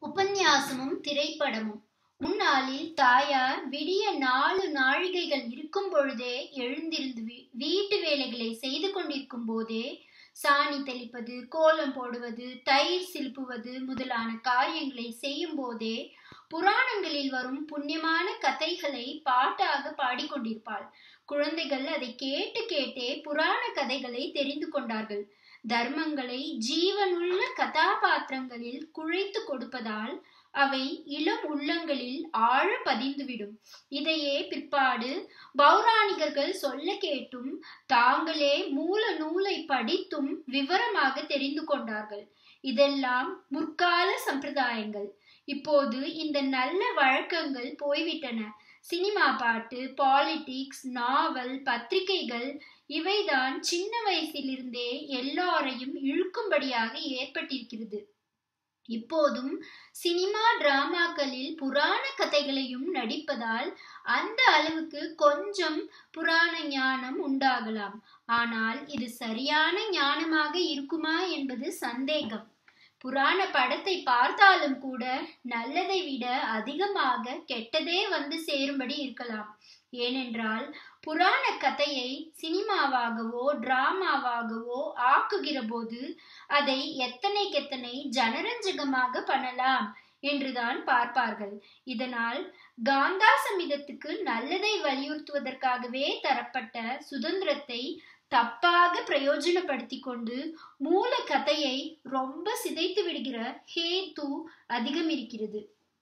உபன்யாசமும் திரைப்படமும் முன்னாளில் தாயார் விடிய நாலு நாழிகைகள் இருக்கும் பொழுதே எழுந்திருந்து வீ- வீட்டு வேலைகளை செய்து கொண்டிருக்கும் போதே சாணி தெளிப்பது கோலம் போடுவது தயிர் சிலுப்புவது முதலான காரியங்களை செய்யும் போதே புராணங்களில் வரும் புண்ணியமான கதைகளை பாட்டாக பாடிக்கொண்டிருப்பாள் குழந்தைகள் அதை கேட்டு கேட்டே புராண கதைகளை தெரிந்து கொண்டார்கள் தர்மங்களை ஜீவனுள்ள கதாபாத்திரங்களில் குழைத்து கொடுப்பதால் அவை இளம் உள்ளங்களில் ஆழ பதிந்துவிடும் இதையே பிற்பாடு பௌராணிகர்கள் சொல்ல கேட்டும் தாங்களே மூல நூலை படித்தும் விவரமாக தெரிந்து கொண்டார்கள் இதெல்லாம் முற்கால சம்பிரதாயங்கள் இப்போது இந்த நல்ல வழக்கங்கள் போய்விட்டன சினிமா பாட்டு பாலிடிக்ஸ் நாவல் பத்திரிகைகள் இவைதான் சின்ன வயசிலிருந்தே எல்லாரையும் இழுக்கும்படியாக ஏற்பட்டிருக்கிறது இப்போதும் சினிமா டிராமாக்களில் புராண கதைகளையும் நடிப்பதால் அந்த அளவுக்கு கொஞ்சம் புராண ஞானம் உண்டாகலாம் ஆனால் இது சரியான ஞானமாக இருக்குமா என்பது சந்தேகம் புராண படத்தை பார்த்தாலும் கூட நல்லதை விட அதிகமாக கெட்டதே வந்து சேரும்படி இருக்கலாம் ஏனென்றால் புராண கதையை சினிமாவாகவோ டிராமாவாகவோ ஆக்குகிற போது அதை எத்தனைக்கெத்தனை ஜனரஞ்சகமாக பண்ணலாம் என்றுதான் பார்ப்பார்கள் இதனால் காந்தா சமிதத்துக்கு நல்லதை வலியுறுத்துவதற்காகவே தரப்பட்ட சுதந்திரத்தை தப்பாக பிரயோஜனப்படுத்தி கொண்டு மூல கதையை ரொம்ப சிதைத்து விடுகிற ஹேத்து அதிகம் இருக்கிறது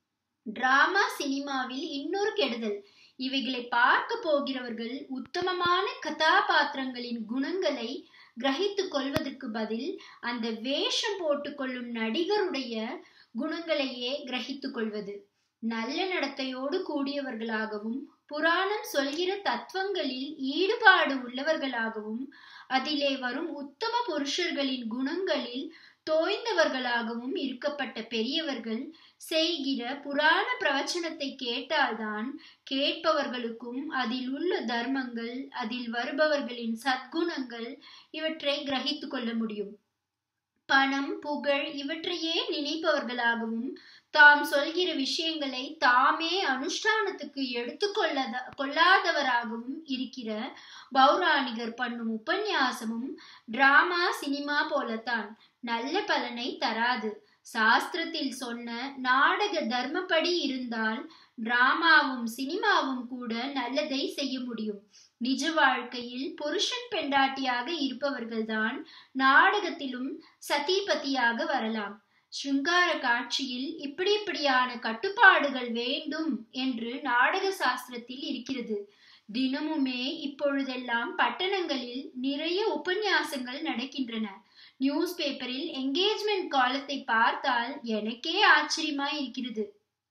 டிராமா சினிமாவில் இன்னொரு கெடுதல் இவைகளை பார்க்க போகிறவர்கள் உத்தமமான கதாபாத்திரங்களின் குணங்களை கிரகித்து கொள்வதற்கு பதில் அந்த வேஷம் போட்டுக்கொள்ளும் நடிகருடைய குணங்களையே கிரகித்து கொள்வது நல்ல நடத்தையோடு கூடியவர்களாகவும் புராணம் சொல்கிற தத்துவங்களில் ஈடுபாடு உள்ளவர்களாகவும் அதிலே வரும் உத்தம புருஷர்களின் குணங்களில் தோய்ந்தவர்களாகவும் இருக்கப்பட்ட பெரியவர்கள் செய்கிற புராண பிரவச்சனத்தை கேட்டால்தான் கேட்பவர்களுக்கும் அதில் உள்ள தர்மங்கள் அதில் வருபவர்களின் சத்குணங்கள் இவற்றை கிரகித்து கொள்ள முடியும் பணம் புகழ் இவற்றையே நினைப்பவர்களாகவும் தாம் சொல்கிற விஷயங்களை தாமே அனுஷ்டானத்துக்கு எடுத்துக்கொள்ளத கொள்ளாதவராகவும் இருக்கிற பௌராணிகர் பண்ணும் உபன்யாசமும் டிராமா சினிமா போலத்தான் நல்ல பலனை தராது சாஸ்திரத்தில் சொன்ன நாடக தர்மப்படி இருந்தால் டிராமாவும் சினிமாவும் கூட நல்லதை செய்ய முடியும் நிஜ வாழ்க்கையில் புருஷன் பெண்டாட்டியாக இருப்பவர்கள்தான் நாடகத்திலும் சதிபதியாக வரலாம் ஸ்ருங்கார காட்சியில் இப்படி இப்படியான கட்டுப்பாடுகள் வேண்டும் என்று நாடக சாஸ்திரத்தில் இருக்கிறது தினமுமே இப்பொழுதெல்லாம் பட்டணங்களில் நிறைய உபன்யாசங்கள் நடக்கின்றன நியூஸ் பேப்பரில் என்கேஜ்மெண்ட் காலத்தை பார்த்தால் எனக்கே ஆச்சரியமா இருக்கிறது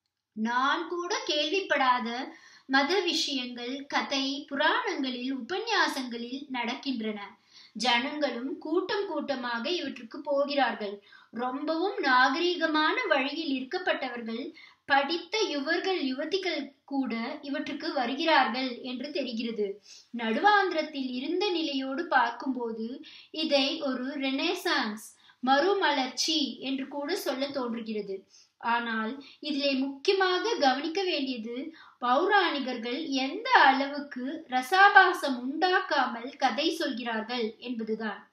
நான் கூட கேள்விப்படாத மத விஷயங்கள் கதை புராணங்களில் உபன்யாசங்களில் நடக்கின்றன ஜனங்களும் கூட்டம் கூட்டமாக இவற்றுக்கு போகிறார்கள் ரொம்பவும் நாகரீகமான வழியில் இருக்கப்பட்டவர்கள் படித்த யுவர்கள் யுவதிகள் கூட இவற்றுக்கு வருகிறார்கள் என்று தெரிகிறது நடுவாந்திரத்தில் இருந்த நிலையோடு பார்க்கும்போது இதை ஒரு ரெனேசான்ஸ் மறுமலர்ச்சி என்று கூட சொல்ல தோன்றுகிறது ஆனால் இதிலே முக்கியமாக கவனிக்க வேண்டியது பௌராணிகர்கள் எந்த அளவுக்கு ரசாபாசம் உண்டாக்காமல் கதை சொல்கிறார்கள் என்பதுதான்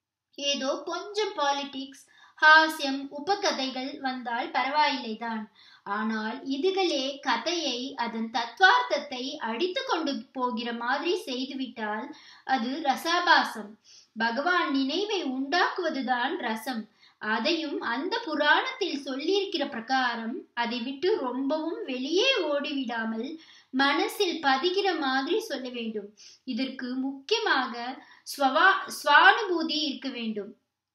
ஏதோ கொஞ்சம் பாலிடிக்ஸ் ஹாஸ்யம் உபகதைகள் வந்தால் பரவாயில்லைதான் ஆனால் இதுகளே கதையை அதன் தத்வார்த்தத்தை அடித்து கொண்டு போகிற மாதிரி செய்துவிட்டால் அது ரசாபாசம் பகவான் நினைவை உண்டாக்குவதுதான் ரசம் அதையும் அந்த புராணத்தில் சொல்லியிருக்கிற பிரகாரம் அதை விட்டு ரொம்பவும் வெளியே ஓடிவிடாமல் மனசில் பதிகிற மாதிரி சொல்ல வேண்டும் இதற்கு முக்கியமாக ஸ்வவா ஸ்வானுபூதி இருக்க வேண்டும்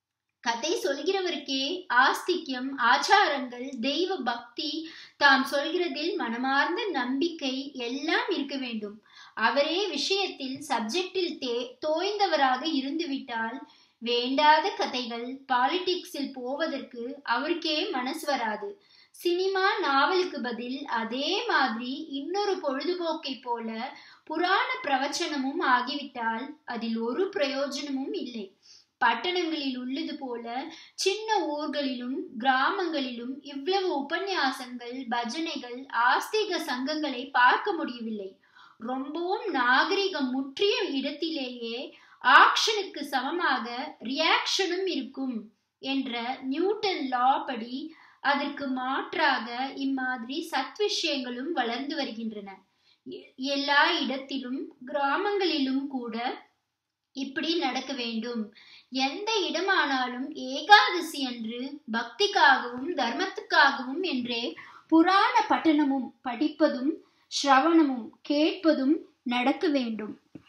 கதை சொல்கிறவருக்கே ஆஸ்திக்யம் ஆச்சாரங்கள் தெய்வ பக்தி தாம் சொல்கிறதில் மனமார்ந்த நம்பிக்கை எல்லாம் இருக்க வேண்டும் அவரே விஷயத்தில் சப்ஜெக்டில் தே தோய்ந்தவராக இருந்துவிட்டால் வேண்டாத கதைகள் பாலிடிக்ஸில் போவதற்கு அவருக்கே மனசு வராது சினிமா நாவலுக்கு பதில் அதே மாதிரி இன்னொரு பொழுதுபோக்கை போல புராண பிரவச்சனமும் ஆகிவிட்டால் அதில் ஒரு பிரயோஜனமும் இல்லை பட்டணங்களில் உள்ளது போல சின்ன ஊர்களிலும் கிராமங்களிலும் இவ்வளவு உபன்யாசங்கள் பஜனைகள் ஆஸ்திக சங்கங்களை பார்க்க முடியவில்லை ரொம்பவும் நாகரிகம் முற்றிய இடத்திலேயே ஆக்ஷனுக்கு சமமாக ரியாக்ஷனும் இருக்கும் என்ற நியூட்டன் லா படி அதற்கு மாற்றாக இம்மாதிரி சத் விஷயங்களும் வளர்ந்து வருகின்றன எல்லா இடத்திலும் கிராமங்களிலும் கூட இப்படி நடக்க வேண்டும் எந்த இடமானாலும் ஏகாதசி அன்று பக்திக்காகவும் தர்மத்துக்காகவும் என்றே புராண பட்டணமும் படிப்பதும் ஸ்ரவணமும் கேட்பதும் நடக்க வேண்டும்